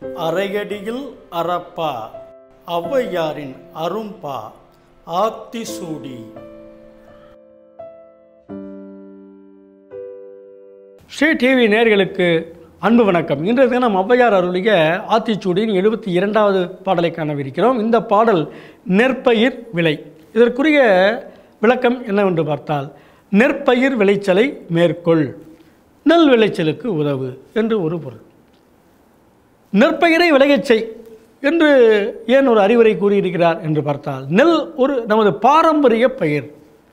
அரையடியில் அறப்பா ஔவையாரின் அரும்பா ஆத்திசூடி ஸ்ரீ டிவி நேயர்களுக்கு அன்பு வணக்கம் இன்றைய தினம் ஔவையார் அருளிய ஆத்திச்சூடியின் எழுபத்தி இரண்டாவது பாடலை காணவிருக்கிறோம் இந்த பாடல் நெற்பயிர் விளை இதற்குரிய விளக்கம் என்னவென்று பார்த்தால் நெற்பயிர் விளைச்சலை மேற்கொள் நெல் விளைச்சலுக்கு உதவு என்று ஒரு பொருள் நெற்பயிரை விளையச் செய் என்று ஏன் ஒரு அறிவுரை கூறியிருக்கிறார் என்று பார்த்தால் நெல் ஒரு நமது பாரம்பரிய பயிர்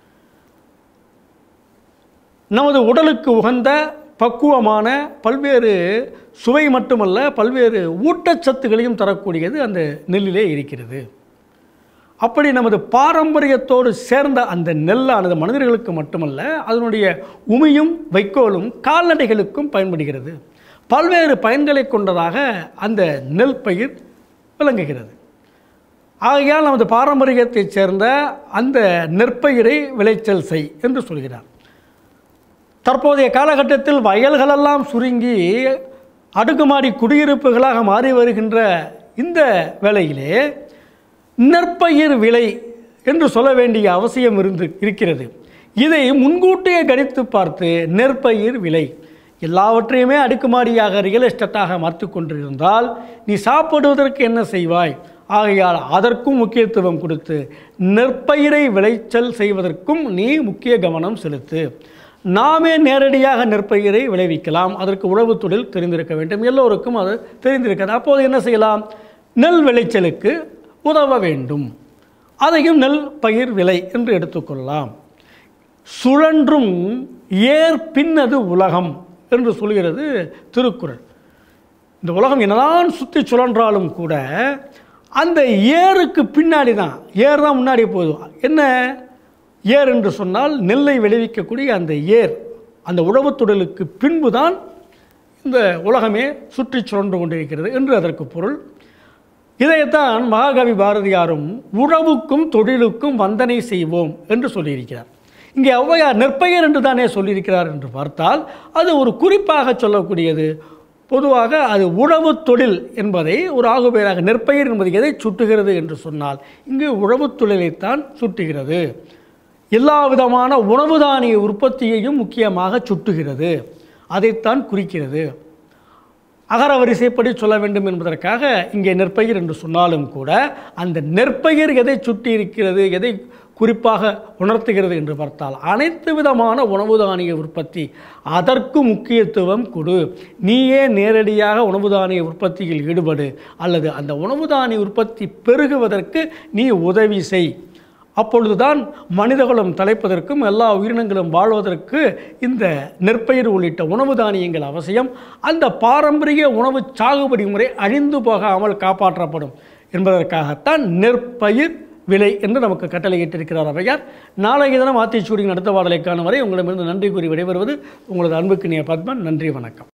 நமது உடலுக்கு உகந்த பக்குவமான பல்வேறு சுவை மட்டுமல்ல பல்வேறு ஊட்டச்சத்துக்களையும் தரக்கூடியது அந்த நெல்லிலே இருக்கிறது அப்படி நமது பாரம்பரியத்தோடு சேர்ந்த அந்த நெல்லானது மனிதர்களுக்கு மட்டுமல்ல அதனுடைய உமியும் வைக்கோலும் கால்நடைகளுக்கும் பயன்படுகிறது பல்வேறு பயன்களை கொண்டதாக அந்த நெல் பயிர் விளங்குகிறது ஆகையால் நமது பாரம்பரியத்தைச் சேர்ந்த அந்த நெற்பயிரை விளைச்சல் செய் என்று சொல்கிறார் தற்போதைய காலகட்டத்தில் வயல்களெல்லாம் சுருங்கி அடுக்குமாடி குடியிருப்புகளாக மாறி வருகின்ற இந்த வேளையிலே நெற்பயிர் விலை என்று சொல்ல வேண்டிய அவசியம் இருந்து இருக்கிறது இதை முன்கூட்டியே கணித்து பார்த்து நெற்பயிர் விலை எல்லாவற்றையுமே அடுக்குமாடியாக ரியல் எஸ்டேட்டாக மாற்றி கொண்டிருந்தால் நீ சாப்பிடுவதற்கு என்ன செய்வாய் ஆகையால் அதற்கும் முக்கியத்துவம் கொடுத்து நெற்பயிரை விளைச்சல் செய்வதற்கும் நீ முக்கிய கவனம் செலுத்து நாமே நேரடியாக நெற்பயிரை விளைவிக்கலாம் அதற்கு உழவு தொழில் தெரிந்திருக்க வேண்டும் எல்லோருக்கும் அது தெரிந்திருக்காது அப்போது என்ன செய்யலாம் நெல் விளைச்சலுக்கு உதவ வேண்டும் அதையும் நெல் பயிர் விலை என்று எடுத்துக்கொள்ளலாம் சுழன்றும் ஏர் பின்னது உலகம் என்று சொல்கிறது திருக்குறள் இந்த உலகம் என்னதான் சுற்றி சுழன்றாலும் கூட அந்த ஏருக்கு பின்னாடி தான் ஏர் தான் முன்னாடி போதும் என்ன ஏர் என்று சொன்னால் நெல்லை விளைவிக்கக்கூடிய அந்த ஏர் அந்த உழவுத் தொழிலுக்கு பின்பு தான் இந்த உலகமே சுற்றி சுழன்று கொண்டிருக்கிறது என்று அதற்கு பொருள் இதைத்தான் மகாகவி பாரதியாரும் உழவுக்கும் தொழிலுக்கும் வந்தனை செய்வோம் என்று சொல்லியிருக்கிறார் இங்கே ஔவையார் நெற்பயிர் என்று தானே சொல்லியிருக்கிறார் என்று பார்த்தால் அது ஒரு குறிப்பாக சொல்லக்கூடியது பொதுவாக அது உழவு தொழில் என்பதை ஒரு ஆகுபெயராக நெற்பயிர் என்பது எதை சுட்டுகிறது என்று சொன்னால் இங்கு உழவு தொழிலைத்தான் சுட்டுகிறது எல்லா விதமான உணவு தானிய உற்பத்தியையும் முக்கியமாக சுட்டுகிறது அதைத்தான் குறிக்கிறது அகர வரிசைப்படி சொல்ல வேண்டும் என்பதற்காக இங்கே நெற்பயிர் என்று சொன்னாலும் கூட அந்த நெற்பயிர் எதை சுட்டி இருக்கிறது எதை குறிப்பாக உணர்த்துகிறது என்று பார்த்தால் அனைத்து விதமான உணவு தானிய உற்பத்தி அதற்கு முக்கியத்துவம் கொடு நீயே நேரடியாக உணவு தானிய உற்பத்தியில் ஈடுபடு அல்லது அந்த உணவு தானிய உற்பத்தி பெருகுவதற்கு நீ உதவி செய் அப்பொழுதுதான் மனிதகுலம் தலைப்பதற்கும் எல்லா உயிரினங்களும் வாழ்வதற்கு இந்த நெற்பயிர் உள்ளிட்ட உணவு தானியங்கள் அவசியம் அந்த பாரம்பரிய உணவு சாகுபடி முறை அழிந்து போகாமல் காப்பாற்றப்படும் என்பதற்காகத்தான் நெற்பயிர் விலை என்று நமக்கு கட்டளையிட்டிருக்கிறார் அவையார் நாளைய தினம் ஆத்திச்சூடியின் அடுத்த பாடலை காணும் வரை உங்களிடமிருந்து நன்றி கூறி விடைபெறுவது உங்களது அன்புக்கு நீ பத்மன் நன்றி வணக்கம்